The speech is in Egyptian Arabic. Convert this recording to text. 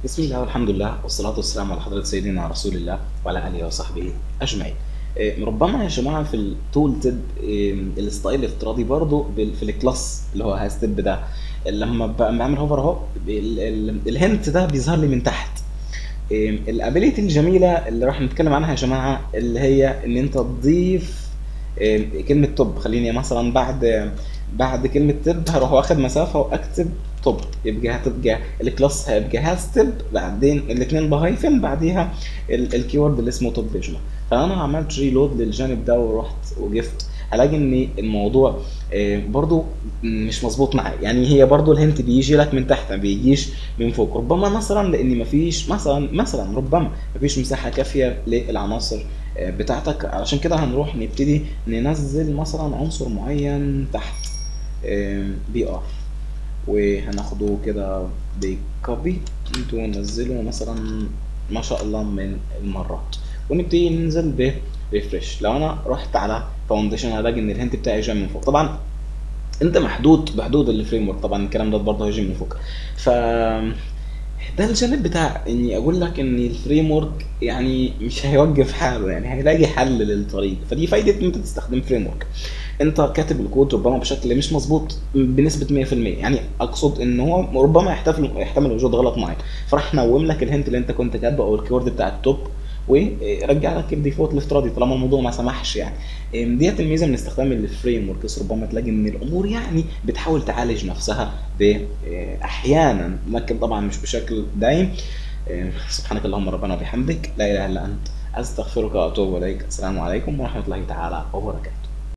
بسم الله والحمد لله والصلاة والسلام على حضرة سيدنا رسول الله وعلى آله وصحبه أجمعين. إيه، ربما يا جماعة في التول تب إيه، الستايل الافتراضي برضه بال- في الكلاس اللي هو هاستب ده لما ب- بعمل هوفر اهو ال- ال- الهنت ده بيظهر لي من تحت. الابيليتي الجميلة اللي راح نتكلم عنها يا جماعة اللي هي ان انت تضيف إيه، كلمة توب خليني مثلا بعد بعد كلمة تب هروح واخد مسافة واكتب توب يبقى هتبقى الكلاس هيبقى هاستب بعدين الاثنين بهايفن بعديها ال- الكيورد اللي اسمه توب يا جماعة فانا عملت ريلود للجانب ده ورحت وجبت هلاقي ان الموضوع آه، برضو مش مظبوط معايا يعني هي برضو الهنت بيجي لك من تحت ما بيجيش من فوق ربما مثلا لان مفيش مثلا مثلا ربما مفيش مساحه كافيه للعناصر آه، بتاعتك علشان كده هنروح نبتدي ننزل مثلا عنصر معين تحت بي ار وهناخده كده بكوبي وننزله مثلا ما شاء الله من المرات ونبتدي ننزل ب ريفرش لو انا رحت على فاونديشن هلاقي ان الهنت بتاعي جاي من فوق طبعا انت محدود بحدود الفريم ورك طبعا الكلام ده برضه هيجي من فوق ف ده الجانب بتاع اني اقول لك ان الفريم ورك يعني مش هيوقف حاله يعني هيلاقي حل للطريق فدي فايده ان انت تستخدم فريم ورك انت كاتب الكود ربما بشكل مش مظبوط بنسبه 100% يعني اقصد ان هو ربما يحتمل يحتمل وجود غلط معين فراح نوم لك الهنت اللي انت كنت كاتبه او الكيورد بتاع التوب ورجع لك الديفولت الافتراضي طالما الموضوع ما سمحش يعني ام ديت الميزه من استخدام الفريم وركس ربما تلاقي ان الامور يعني بتحاول تعالج نفسها ب اه، احيانا لكن طبعا مش بشكل دايم اه، سبحانك اللهم ربنا وبحمدك لا اله الا انت استغفرك واتوب اليك السلام عليكم ورحمه الله تعالى وبركاته